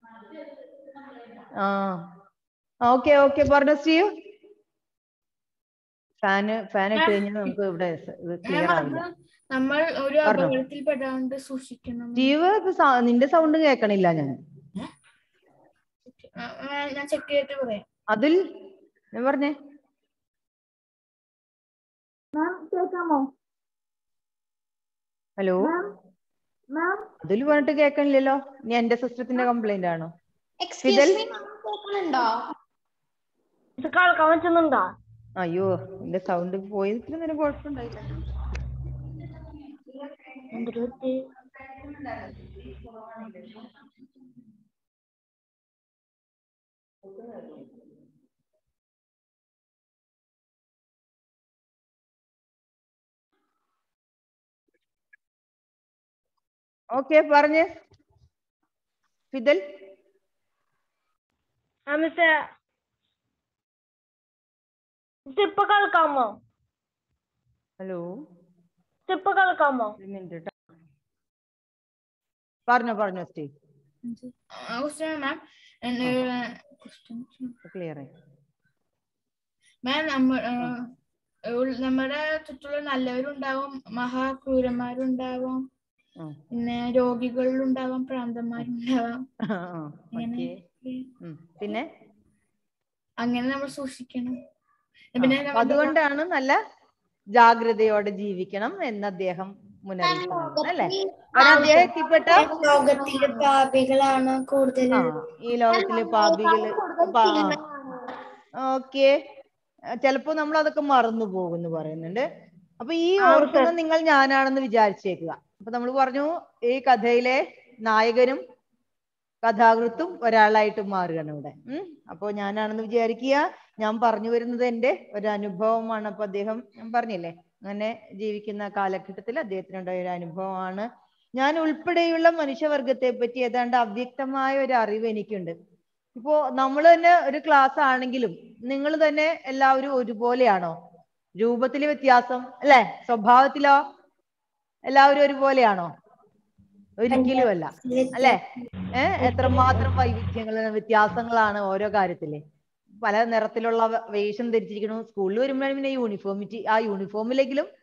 ആ ഓക്കെ ഓക്കെ പറഞ്ഞു സ്റ്റീവ് ഫാന് ഫാൻ ഇട്ട് കഴിഞ്ഞാൽ നമുക്ക് ഇവിടെ ഇത് ക്ലിയർ മാം ആവില്ല അത് നമ്മൾ ഒരു പറഞ്ഞോ. അപകടത്തിൽപ്പെടാണ്ട് സൂക്ഷിക്കണം സ്റ്റീവ് ഇപ്പൊ സ- നിന്റെ സൗണ്ട് കേൾക്കണില്ല ഞാൻ ആ, ആ, ഞാൻ ചെക്ക് ചെയ്തിട്ട് പറയാം അതുൽ ഞാൻ പറഞ്ഞേ ഹലോ അതിൽ പറഞ്ഞിട്ട് കേൾക്കണില്ലല്ലോ ഇനി എന്റെ സിസ്റ്റത്തിന്റെ കംപ്ലൈന്റ് ആണോ എക്സ്ക്യൂസ് മീ കേൾക്കുന്നുണ്ടോ ഇത് കേൾക്കാൻ പറ്റുന്നുണ്ടോ അയ്യോ എന്റെ സൗണ്ട് പോയതിന് നേരം കുഴപ്പമുണ്ടായില്ല എന്തൊരു പറ്റി? ഓക്കെ പറഞ്ഞ് ഫിദൽ ആ മിസ്സേ ഇതിപ്പൊ കേൾക്കാമോ ഹലോ ഇതിപ്പൊ കേൾക്കാമോ ഒരു മിനിറ്റ് ട്ടോ പറഞ്ഞോ പറഞ്ഞോ സ്റ്റീവ് ക്വസ്റ്റ്യൻ മാം ക്ലിയർ ആയി മാം നമ്മ ആ, ഉൾ- നമ്മുടെ ചുറ്റുള്ള നല്ലവരുണ്ടാവും മഹാക്രൂരന്മാരുണ്ടാവാം ആ. പിന്നെ രോഗികളിലുണ്ടാവാം പ്രാന്തന്മാരുണ്ടാവാം ആ, ഇങ്ങനെ ഓക്കേ. ഉം. പിന്നെ അങ്ങനെ നമ്മൾ സൂക്ഷിക്കണം ആ, പിന്നെ അപ്പൊ അതുകൊണ്ടാണ് നല്ല ജാഗ്രതയോടെ ജീവിക്കണം എന്ന് അദ്ദേഹം മുന്നറിയിപ്പ് നൽകുന്നത് അല്ലേ കാരണം അദ്ദേഹം എത്തിപ്പെട്ട ലോകത്തിലെ പാപികളാണ് കൂടുതൽ ആ ഈ ലോകത്തിലെ പാപികള് ഓക്കെ ചിലപ്പോ നമ്മൾ അതൊക്കെ മറന്നു പോകുന്നു പറയുന്നുണ്ട് അപ്പൊ ഈ ഓർക്കുന്ന നിങ്ങൾ ഞാനാണെന്ന് വിചാരിച്ചേക്കുക അപ്പൊ നമ്മൾ പറഞ്ഞു ഈ കഥയിലെ നായകനും കഥാകൃത്തും ഒരാളായിട്ട് മാറുകയാണ് ഇവിടെ ഉം അപ്പൊ ഞാനാണെന്ന് വിചാരിക്കുക ഞാൻ പറഞ്ഞു വരുന്നത് എന്റെ ഒരു അനുഭവമാണ് അപ്പൊ അദ്ദേഹം ഞാൻ പറഞ്ഞില്ലേ അങ്ങനെ ജീവിക്കുന്ന കാലഘട്ടത്തിൽ അദ്ദേഹത്തിനുണ്ടായ ഒരു അനുഭവമാണ് ഞാൻ ഉൾപ്പെടെയുള്ള മനുഷ്യവർഗത്തെ പറ്റി ഏതാണ്ട് അവ്യക്തമായ ഒരു അറിവ് എനിക്കുണ്ട് ഇപ്പോ നമ്മൾ തന്നെ ഒരു ക്ലാസ് ആണെങ്കിലും നിങ്ങൾ തന്നെ എല്ലാവരും ഒരുപോലെയാണോ രൂപത്തില് വ്യത്യാസം അല്ലെ സ്വഭാവത്തിലോ എല്ലാവരും ഒരുപോലെയാണോ ഒരിക്കലും അല്ല അല്ലെ ഏഹ് എത്രമാത്രം വൈവിധ്യങ്ങൾ വ്യത്യാസങ്ങളാണ് ഓരോ കാര്യത്തില് പല നിറത്തിലുള്ള വ- വേഷം ധരിച്ചിരിക്കുന്നു സ്കൂളിൽ വരുമ്പോഴാണ് പിന്നെ യൂണിഫോമിറ്റി ആ യൂണിഫോമിലെങ്കിലും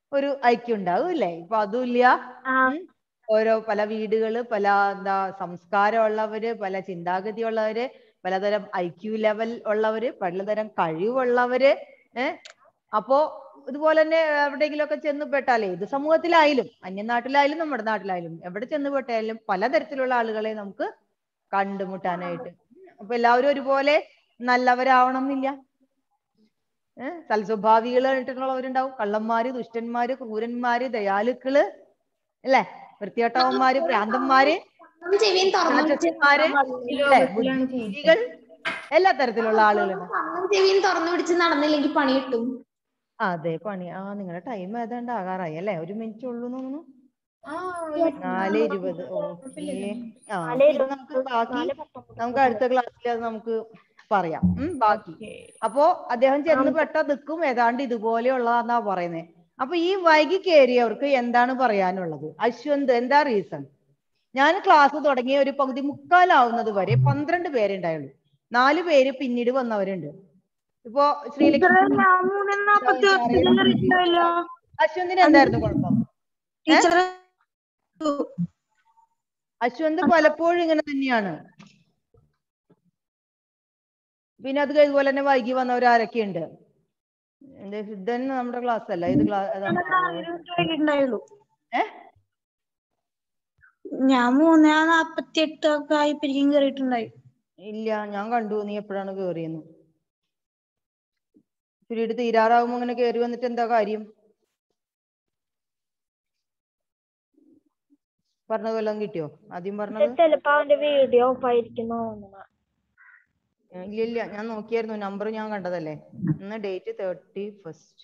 ഒരു ഐക്യം ഉണ്ടാവും അല്ലേ ഇപ്പൊ അതും ഇല്ല ഉം. ഓരോ പല വീടുകള് പല എന്താ സംസ്കാരമുള്ളവര് പല ചിന്താഗതിയുള്ളവര് പലതരം ഐ ക്യു ലെവൽ ഉള്ളവര് പലതരം കഴിവുള്ളവര് ഏഹ് അപ്പോ ഇതുപോലെ തന്നെ എവിടെയെങ്കിലും ഒക്കെ ചെന്ന് പെട്ടാലേ ഇത് സമൂഹത്തിലായാലും അന്യനാട്ടിലായാലും നമ്മുടെ നാട്ടിലായാലും എവിടെ ചെന്ന് പെട്ടാലും പലതരത്തിലുള്ള ആളുകളെ നമുക്ക് കണ്ടുമുട്ടാനായിട്ട് അപ്പൊ എല്ലാവരും ഒരുപോലെ നല്ലവരാവണം എന്നില്ല ഏഹ് സൽസ്വഭാവികളായിട്ടുള്ളവരുണ്ടാവും കള്ളന്മാര് ദുഷ്ടന്മാര് ക്രൂരന്മാര് ദയാലുക്കള് അല്ലേ വൃത്തികെട്ടവന്മാര് ഭ്രാന്തന്മാര് കണ്ണും ചെവിയും തുറന്നു പിടിച്ച് രാക്ഷസന്മാര് അല്ലേ ബുദ്ധിജീവികൾ എല്ലാ തരത്തിലുള്ള ആളുകളുണ്ട് കണ്ണും ചെവിയും തുറന്നു പിടിച്ച് നടന്നില്ലെങ്കിൽ പണി കിട്ടും അതെ പണി ആ നിങ്ങളുടെ ടൈം ഏതാണ്ട് ആകാറായി അല്ലേ ഒരു മിനിറ്റ് ഉള്ളൂ എന്ന് തോന്നുന്നു ആ നാല് ഇരുപത് ഓക്കെ ആ ഇത് നമുക്ക് ബാക്കി നമുക്ക് അടുത്ത ക്ലാസ്സിൽ അത് നമുക്ക് പറയാം ഉം, ബാക്കി അപ്പോ അദ്ദേഹം ചെന്ന് പെട്ട ദിക്കും ഏതാണ്ട് ഇതുപോലെയുള്ളതാന്നാ പറയുന്നത് അപ്പൊ ഈ വൈകി കയറിയവർക്ക് എന്താണ് പറയാനുള്ളത് അശ്വന്ത് എന്താ റീസൺ ഞാൻ ക്ലാസ് തുടങ്ങിയ ഒരു പകുതി മുക്കാലാവുന്നത് വരെ പന്ത്രണ്ട് പേരുണ്ടായുള്ളൂ നാല് പേര് പിന്നീട് വന്നവരുണ്ട് ഇപ്പോ ശ്രീലക്ഷ്മി അശ്വന്തിന് എന്തായിരുന്നു കുഴപ്പം ടീച്ചർ അശ്വന്ത് പലപ്പോഴും ഇങ്ങനെ തന്നെയാണ് പിന്നെ അത് ഇതുപോലെ തന്നെ വൈകി വന്നവർ ആരൊക്കെയുണ്ട് എന്റെ സിദ്ധൻ നമ്മുടെ ക്ലാസ് അല്ല ഇത് ക്ലാസ് ഉണ്ടായുള്ളൂ ഏ ഞാൻ മൂന്നേ നാപ്പത്തി എട്ട് ഒക്കെ ആയി പിരിക്കും കയറിയിട്ടുണ്ടായി ഇല്ല ഞാൻ കണ്ടു നീ എപ്പോഴാണ് കേറിയെന്ന് പിന്നീട് തീരാറാവുമ്പോ ഇങ്ങനെ കേറി വന്നിട്ട് എന്താ കാര്യം പറഞ്ഞത് വല്ലതും കിട്ടിയോ ആദ്യം പറഞ്ഞത് ചിലപ്പോ അവന്റെ വീഡിയോ ഓഫ് ആയിരിക്കുന്നു തോന്നുന്നു ഇല്ല ഇല്ല ഞാൻ നോക്കിയായിരുന്നു നമ്പർ ഞാൻ കണ്ടതല്ലേ ഇന്ന് date thirty first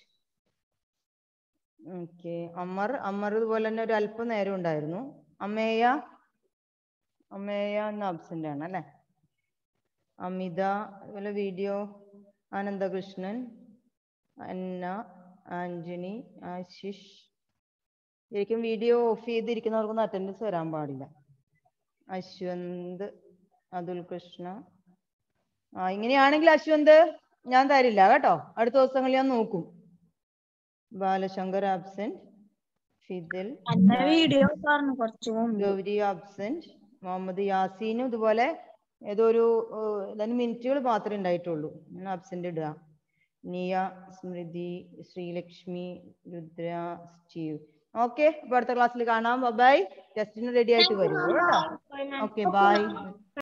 okay Ammar Ammar ഇതുപോലെ തന്നെ ഒരു അല്പം നേരം ഉണ്ടായിരുന്നു അമ്മേയ അമ്മേയ ഇന്ന് അബ്സെന്റ് ആണ് അല്ലേ അമിത അതുപോലെ വീഡിയോ ആനന്ദകൃഷ്ണൻ അന്ന ആന്റണി ആശിഷ് ശരിക്കും വീഡിയോ ഓഫ് ചെയ്തിരിക്കുന്നവർക്കൊന്നും അറ്റൻഡൻസ് വരാൻ പാടില്ല അശ്വന്ത് അതുൽ കൃഷ്ണ ആ ഇങ്ങനെയാണെങ്കിൽ അശ്വന്ത് ഞാൻ തരില്ല കേട്ടോ അടുത്ത ദിവസങ്ങളിൽ ഞാൻ നോക്കും ബാലശങ്കർ ആബ്സെന്റ് ഫിദിൽ എന്റെ വീഡിയോ പറഞ്ഞു കുറച്ചു മുമ്പ് ഗൗരി ആബ്സെന്റ് മുഹമ്മദ് യാസീനും ഇതുപോലെ ഏതോ ഒരു ഏഹ്, ഏതാനും മിനിറ്റുകൾ മാത്രമേ ഉണ്ടായിട്ടുള്ളൂ ഞാൻ ആബ്സെന്റ് ഇടുക നിയ സ്മൃതി ശ്രീലക്ഷ്മി രുദ്ര സ്റ്റീവ് ഓക്കെ അപ്പൊ അടുത്ത ക്ലാസ്സിൽ കാണാം ബൈ ടെസ്റ്റിന് റെഡി ആയിട്ട് വരും കേട്ടോ ഓക്കെ ബൈ